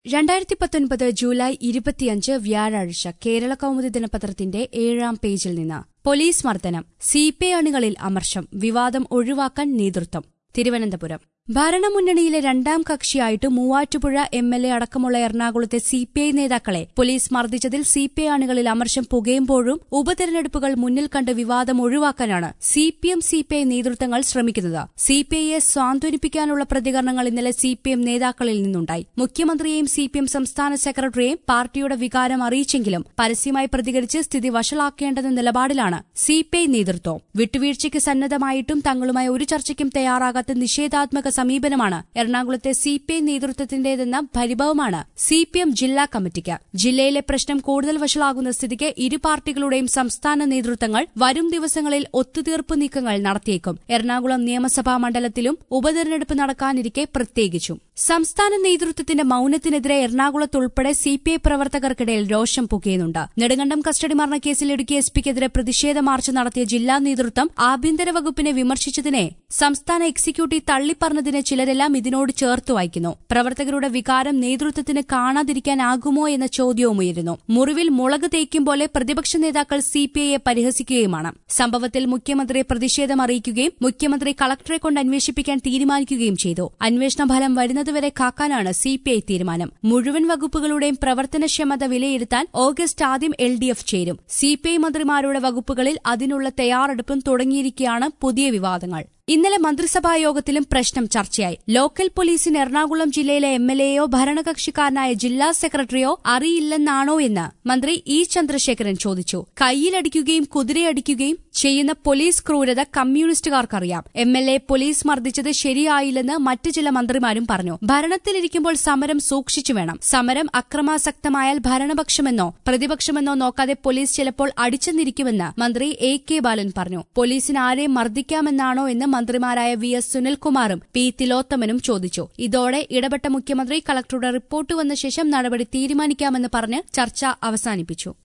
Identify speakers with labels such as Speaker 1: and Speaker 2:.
Speaker 1: രണ്ടായിരത്തി പത്തൊൻപത് ജൂലൈ ഇരുപത്തിയഞ്ച് വ്യാഴാഴ്ച കേരള കൗമുദി ദിനപത്രത്തിന്റെ ഏഴാം പേജിൽ നിന്ന് പോലീസ് മർദ്ദനം സിപിഐ അണികളിൽ അമർഷം വിവാദം ഒഴിവാക്കാൻ നേതൃത്വം തിരുവനന്തപുരം ഭരണമുന്നണിയിലെ രണ്ടാം കക്ഷിയായിട്ട് മൂവാറ്റുപുഴ എം എൽ എ അടക്കമുള്ള എറണാകുളത്തെ സിപിഐ നേതാക്കളെ പോലീസ് മർദ്ദിച്ചതിൽ സിപിഐ അണികളിൽ അമർഷം പുകയുമ്പോഴും ഉപതെരഞ്ഞെടുപ്പുകൾ മുന്നിൽ കണ്ട് വിവാദം ഒഴിവാക്കാനാണ് സിപിഎം സിപിഐ നേതൃത്വങ്ങൾ ശ്രമിക്കുന്നത് സിപിഐയെ സ്വാന്തനിപ്പിക്കാനുള്ള പ്രതികരണങ്ങൾ ഇന്നലെ സിപിഎം നേതാക്കളിൽ നിന്നുണ്ടായി മുഖ്യമന്ത്രിയെയും സിപിഎം സംസ്ഥാന സെക്രട്ടറിയെയും പാർട്ടിയുടെ വികാരം അറിയിച്ചെങ്കിലും പരസ്യമായി പ്രതികരിച്ച് സ്ഥിതി വഷളാക്കേണ്ടെന്ന നിലപാടിലാണ് സിപിഐ നേതൃത്വം വിട്ടുവീഴ്ചയ്ക്ക് സന്നദ്ധമായിട്ടും തങ്ങളുമായി ഒരു ചർച്ചയ്ക്കും തയ്യാറാകാത്ത നിഷേധാത്മക സമീപനമാണ് എറണാകുളത്തെ സിപിഐ നേതൃത്വത്തിന്റേതെന്ന പരിഭവമാണ് സിപിഎം ജില്ലാ കമ്മിറ്റിക്ക് ജില്ലയിലെ പ്രശ്നം കൂടുതൽ വഷളാകുന്ന സ്ഥിതിക്ക് ഇരു പാർട്ടികളുടെയും സംസ്ഥാന നേതൃത്വങ്ങൾ വരും ദിവസങ്ങളിൽ ഒത്തുതീർപ്പ് നീക്കങ്ങൾ നടത്തിയേക്കും എറണാകുളം നിയമസഭാ മണ്ഡലത്തിലും ഉപതെരഞ്ഞെടുപ്പ് നടക്കാനിരിക്കെ പ്രത്യേകിച്ചും സംസ്ഥാന നേതൃത്വത്തിന്റെ മൌനത്തിനെതിരെ എറണാകുളത്തുൾപ്പെടെ സിപിഐ പ്രവർത്തകർക്കിടയിൽ രോഷം പുകയുന്നുണ്ട് നെടുങ്കണ്ടം കസ്റ്റഡി മരണക്കേസിൽ ഇടുക്കി എസ് പിക്കെതിരെ പ്രതിഷേധ മാർച്ച് നടത്തിയ ജില്ലാ നേതൃത്വം ആഭ്യന്തര വകുപ്പിനെ വിമർശിച്ചതിനെ സംസ്ഥാന എക്സിക്യൂട്ടീവ് തള്ളിപ്പറഞ്ഞതിനെ ചിലരെല്ലാം ഇതിനോട് ചേർത്ത് വായിക്കുന്നു പ്രവർത്തകരുടെ വികാരം നേതൃത്വത്തിന് കാണാതിരിക്കാനാകുമോ എന്ന ചോദ്യവും ഉയരുന്നു മുറിവിൽ മുളക് തേക്കും പോലെ പ്രതിപക്ഷ നേതാക്കൾ സിപിഐയെ പരിഹസിക്കുകയുമാണ് സംഭവത്തിൽ മുഖ്യമന്ത്രിയെ പ്രതിഷേധം അറിയിക്കുകയും മുഖ്യമന്ത്രി കളക്ടറെ കൊണ്ട് അന്വേഷിപ്പിക്കാൻ തീരുമാനിക്കുകയും ചെയ്തു അന്വേഷണ ഫലം വരുന്നതുവരെ കാക്കാനാണ് സിപിഐ തീരുമാനം മുഴുവൻ വകുപ്പുകളുടെയും പ്രവർത്തനക്ഷമത വിലയിരുത്താൻ ഓഗസ്റ്റ് ആദ്യം എൽ ഡി എഫ് ചേരും സിപിഐ മന്ത്രിമാരുടെ വകുപ്പുകളിൽ അതിനുള്ള തയ്യാറെടുപ്പും തുടങ്ങിയിരിക്കുകയാണ് പുതിയ വിവാദങ്ങൾ ഇന്നലെ മന്ത്രിസഭാ യോഗത്തിലും പ്രശ്നം ചർച്ചയായി ലോക്കൽ പോലീസിന് എറണാകുളം ജില്ലയിലെ എം എൽ എയോ ഭരണകക്ഷിക്കാരനായ ജില്ലാ സെക്രട്ടറിയോ അറിയില്ലെന്നാണോ എന്ന് മന്ത്രി ഇ ചന്ദ്രശേഖരൻ ചോദിച്ചു കൈയിലടിക്കുകയും കുതിരയടിക്കുകയും ചെയ്യുന്ന പോലീസ് ക്രൂരത കമ്മ്യൂണിസ്റ്റുകാർക്കറിയാം എം എൽ എ പോലീസ് മർദ്ദിച്ചത് ശരിയായില്ലെന്ന് മറ്റു ചില മന്ത്രിമാരും പറഞ്ഞു ഭരണത്തിലിരിക്കുമ്പോൾ സമരം സൂക്ഷിച്ചു വേണം സമരം അക്രമാസക്തമായാൽ ഭരണപക്ഷമെന്നോ പ്രതിപക്ഷമെന്നോ നോക്കാതെ പോലീസ് ചിലപ്പോൾ അടിച്ചെന്നിരിക്കുമെന്ന് മന്ത്രി എ കെ ബാലൻ പറഞ്ഞു പോലീസിന് ആരെയും മർദ്ദിക്കാമെന്നാണോ എന്ന് മന്ത്രിമാരായ വി എസ് സുനിൽകുമാറും പി തിലോത്തമനും ചോദിച്ചു ഇതോടെ ഇടപെട്ട മുഖ്യമന്ത്രി കളക്ടറുടെ റിപ്പോർട്ട് വന്ന ശേഷം നടപടി തീരുമാനിക്കാമെന്ന് പറഞ്ഞ് ചർച്ച അവസാനിപ്പിച്ചു